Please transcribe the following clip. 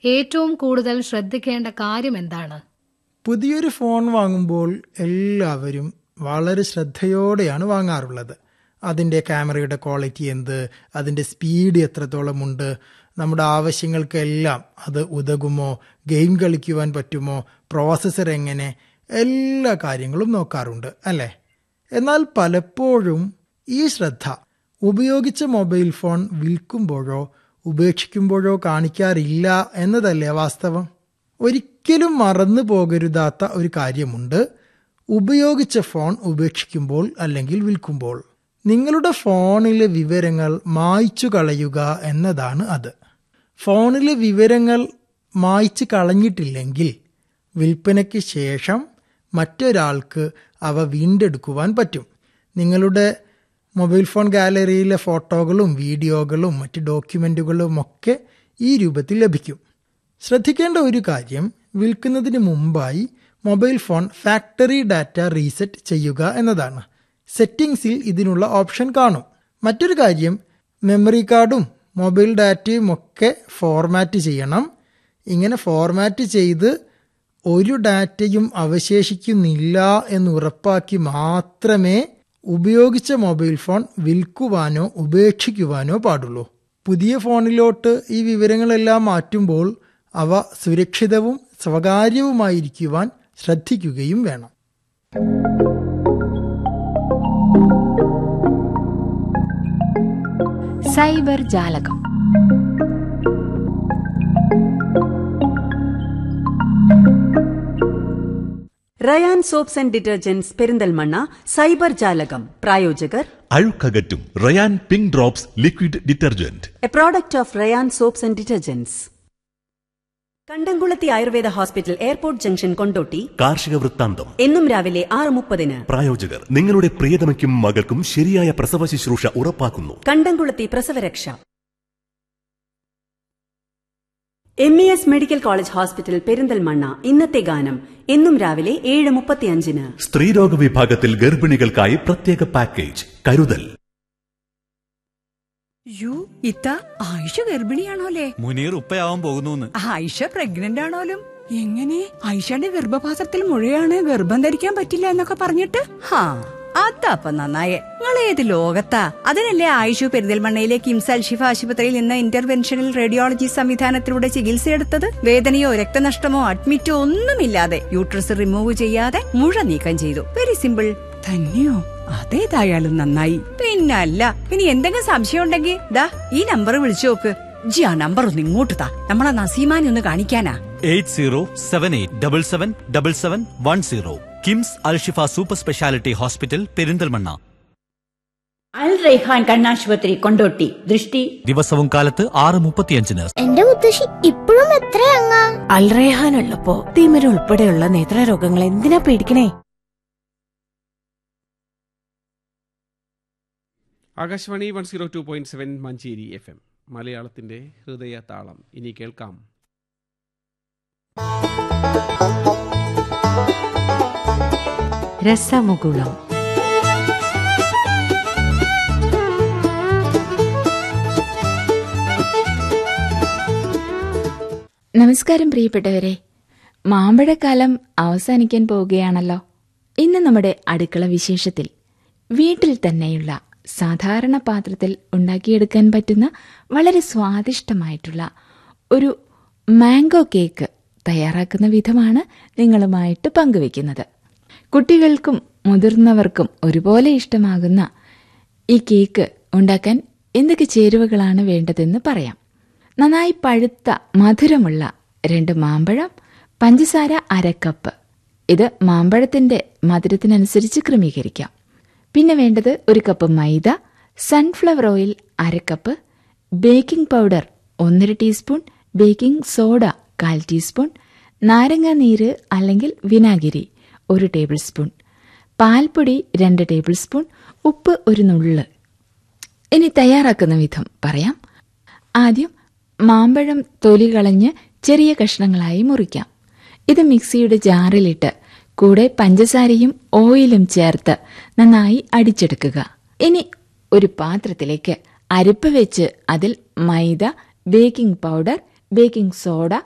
ഏറ്റവും കൂടുതൽ ശ്രദ്ധിക്കേണ്ട കാര്യം എന്താണ് പുതിയൊരു ഫോൺ വാങ്ങുമ്പോൾ എല്ലാവരും വളരെ ശ്രദ്ധയോടെയാണ് വാങ്ങാറുള്ളത് അതിൻ്റെ ക്യാമറയുടെ ക്വാളിറ്റി എന്ത് അതിൻ്റെ സ്പീഡ് എത്രത്തോളമുണ്ട് നമ്മുടെ ആവശ്യങ്ങൾക്കെല്ലാം അത് ഉതകുമോ ഗെയിം കളിക്കുവാൻ പറ്റുമോ പ്രോസസ്സർ എങ്ങനെ എല്ലാ കാര്യങ്ങളും നോക്കാറുണ്ട് അല്ലേ എന്നാൽ പലപ്പോഴും ഈ ശ്രദ്ധ ഉപയോഗിച്ച മൊബൈൽ ഫോൺ വിൽക്കുമ്പോഴോ ഉപേക്ഷിക്കുമ്പോഴോ കാണിക്കാറില്ല എന്നതല്ലേ വാസ്തവം ഒരിക്കലും മറന്നു പോകരുതാത്ത ഒരു കാര്യമുണ്ട് ഉപയോഗിച്ച ഫോൺ ഉപേക്ഷിക്കുമ്പോൾ അല്ലെങ്കിൽ വിൽക്കുമ്പോൾ നിങ്ങളുടെ ഫോണിലെ വിവരങ്ങൾ മായ്ച്ചു കളയുക എന്നതാണ് അത് ഫോണിലെ വിവരങ്ങൾ മായ്ച്ചു കളഞ്ഞിട്ടില്ലെങ്കിൽ വിൽപ്പനയ്ക്ക് ശേഷം മറ്റൊരാൾക്ക് അവ വീണ്ടെടുക്കുവാൻ പറ്റും നിങ്ങളുടെ മൊബൈൽ ഫോൺ ഗാലറിയിലെ ഫോട്ടോകളും വീഡിയോകളും മറ്റ് ഡോക്യുമെൻറ്റുകളും ഒക്കെ ഈ രൂപത്തിൽ ലഭിക്കും ശ്രദ്ധിക്കേണ്ട ഒരു കാര്യം വിൽക്കുന്നതിന് മുമ്പായി mobile phone factory data reset ചെയ്യുക എന്നതാണ് സെറ്റിംഗ്സിൽ ഇതിനുള്ള ഓപ്ഷൻ കാണും മറ്റൊരു കാര്യം മെമ്മറി കാർഡും മൊബൈൽ ഡാറ്റയും ഒക്കെ ഫോർമാറ്റ് ചെയ്യണം ഇങ്ങനെ ഫോർമാറ്റ് ചെയ്ത് ഒരു ഡാറ്റയും അവശേഷിക്കുന്നില്ല എന്ന് ഉറപ്പാക്കി മാത്രമേ ഉപയോഗിച്ച മൊബൈൽ ഫോൺ വിൽക്കുവാനോ ഉപേക്ഷിക്കുവാനോ പാടുള്ളൂ പുതിയ ഫോണിലോട്ട് ഈ വിവരങ്ങളെല്ലാം മാറ്റുമ്പോൾ അവ സുരക്ഷിതവും സ്വകാര്യവുമായിരിക്കുവാൻ ശ്രദ്ധിക്കുകയും വേണം cyber Jalakam Rayan soaps and detergents Perinthalmanna cyber Jalakam പ്രായോജകർ അഴുക്കകറ്റും Rayan pink drops liquid detergent a product of Rayan soaps and detergents Kandamkulathy Ayurveda hospital airport junction Kondotty കാർഷിക വൃത്താന്തം എന്നും രാവിലെ ആറ് മുപ്പതിന് പ്രായോജകർ നിങ്ങളുടെ പ്രിയതമയ്ക്കും മകൾക്കും ശരിയായ പ്രസവ ശുശ്രൂഷ ഉറപ്പാക്കുന്നു കണ്ടംകുളത്തി പ്രസവരക്ഷ M E S medical college hospital Perinthalmanna ഇന്നത്തെ ഗാനം എന്നും രാവിലെ ഏഴ് മുപ്പത്തിയഞ്ചിന് സ്ത്രീരോഗ വിഭാഗത്തിൽ ഗർഭിണികൾക്കായി പ്രത്യേക പാക്കേജ് കരുതൽ യു ഇത്ത ആയിഷ ഗർഭിണിയാണോലേ മുനീർ ഉപ്പയാവാൻ പോകുന്നു ആയിഷ പ്രഗ്നന്റ് ആണോലും എങ്ങനെ ആയിഷയുടെ ഗർഭപാത്രത്തിൽ മുഴയാണ് ഗർഭം ധരിക്കാൻ പറ്റില്ല എന്നൊക്കെ പറഞ്ഞിട്ട് ഹാ അതപ്പ നന്നായേ നിങ്ങൾ ഏത് ലോകത്താ അതിനല്ലേ ആയിഷു പെരിന്തൽമണ്ണയിലെ കിംസ് അൽഷിഫ ആശുപത്രിയിൽ നിന്ന് ഇന്റർവെൻഷണൽ റേഡിയോളജി സംവിധാനത്തിലൂടെ ചികിത്സയെടുത്തത് വേദനയോ രക്തനഷ്ടമോ അഡ്മിറ്റോ ഒന്നുമില്ലാതെ യൂട്രസ് റിമൂവ് ചെയ്യാതെ മുഴ നീക്കം ചെയ്തു വെരി സിമ്പിൾ തന്നെയോ അതേതായാലും നന്നായി പിന്നല്ല ഇനി എന്തെങ്കിലും സംശയം ഉണ്ടെങ്കിൽ ദാ ഈ നമ്പർ വിളിച്ചു നോക്ക് ജി ആ നമ്പർ ഒന്ന് ഇങ്ങോട്ട് താ നമ്മളെ നസീമാനെ ഒന്ന് കാണിക്കാനാ eight zero seven eight double seven double seven one zero KIMS Alshifa super speciality hospital Perinthalmanna Al Raihan കണ്ണാശുപത്രി കൊണ്ടോട്ടി ദൃഷ്ടി ദിവസവും കാലത്ത് ആറ് മുപ്പത്തിയഞ്ചിന് എന്റെ മുത്തശ്ശി ഇപ്പോഴും എത്രയങ്ങാ അൽറേഹാൻ ഉള്ളപ്പോ തിമിര ഉൾപ്പെടെയുള്ള നേത്രരോഗങ്ങൾ എന്തിനാ പേടിക്കണേ Akashvani one zero two point seven Manjeri F M മലയാളത്തിന്റെ ഹൃദയ താളം ഇനി കേൾക്കാം രസമുകുളം നമസ്കാരം പ്രിയപ്പെട്ടവരെ മാമ്പഴക്കാലം അവസാനിക്കാൻ പോവുകയാണല്ലോ ഇന്ന് നമ്മുടെ അടുക്കള വിശേഷത്തിൽ വീട്ടിൽ തന്നെയുള്ള സാധാരണ പാത്രത്തിൽ ഉണ്ടാക്കിയെടുക്കാൻ പറ്റുന്ന വളരെ സ്വാദിഷ്ടമായിട്ടുള്ള ഒരു മാംഗോ കേക്ക് തയ്യാറാക്കുന്ന വിധമാണ് നിങ്ങളുമായിട്ട് പങ്കുവെക്കുന്നത് കുട്ടികൾക്കും മുതിർന്നവർക്കും ഒരുപോലെ ഇഷ്ടമാകുന്ന ഈ കേക്ക് ഉണ്ടാക്കാൻ എന്തൊക്കെ ചേരുവകളാണ് വേണ്ടതെന്ന് പറയാം നന്നായി പഴുത്ത മധുരമുള്ള രണ്ട് മാമ്പഴം പഞ്ചസാര അരക്കപ്പ് ഇത് മാമ്പഴത്തിന്റെ മധുരത്തിനനുസരിച്ച് ക്രമീകരിക്കാം പിന്നെ വേണ്ടത് ഒരു കപ്പ് മൈദ സൺഫ്ലവർ ഓയിൽ അരക്കപ്പ് ബേക്കിംഗ് പൗഡർ ഒന്നര ടീസ്പൂൺ ബേക്കിംഗ് സോഡ കാൽ ടീസ്പൂൺ നാരങ്ങ നീര് അല്ലെങ്കിൽ വിനാഗിരി ഒരു ടേബിൾ സ്പൂൺ പാൽപ്പൊടി രണ്ട് ടേബിൾ സ്പൂൺ ഉപ്പ് ഒരു നുള്ള് ഇനി തയ്യാറാക്കുന്ന വിധം പറയാം ആദ്യം മാമ്പഴം തൊലി കളഞ്ഞ് ചെറിയ കഷ്ണങ്ങളായി മുറിക്കാം ഇത് മിക്സിയുടെ ജാറിലിട്ട് കൂടെ പഞ്ചസാരയും ഓയിലും ചേർത്ത് നന്നായി അടിച്ചെടുക്കുക ഇനി ഒരു പാത്രത്തിലേക്ക് അരിപ്പ് വെച്ച് അതിൽ മൈദ ബേക്കിംഗ് പൗഡർ ബേക്കിംഗ് സോഡ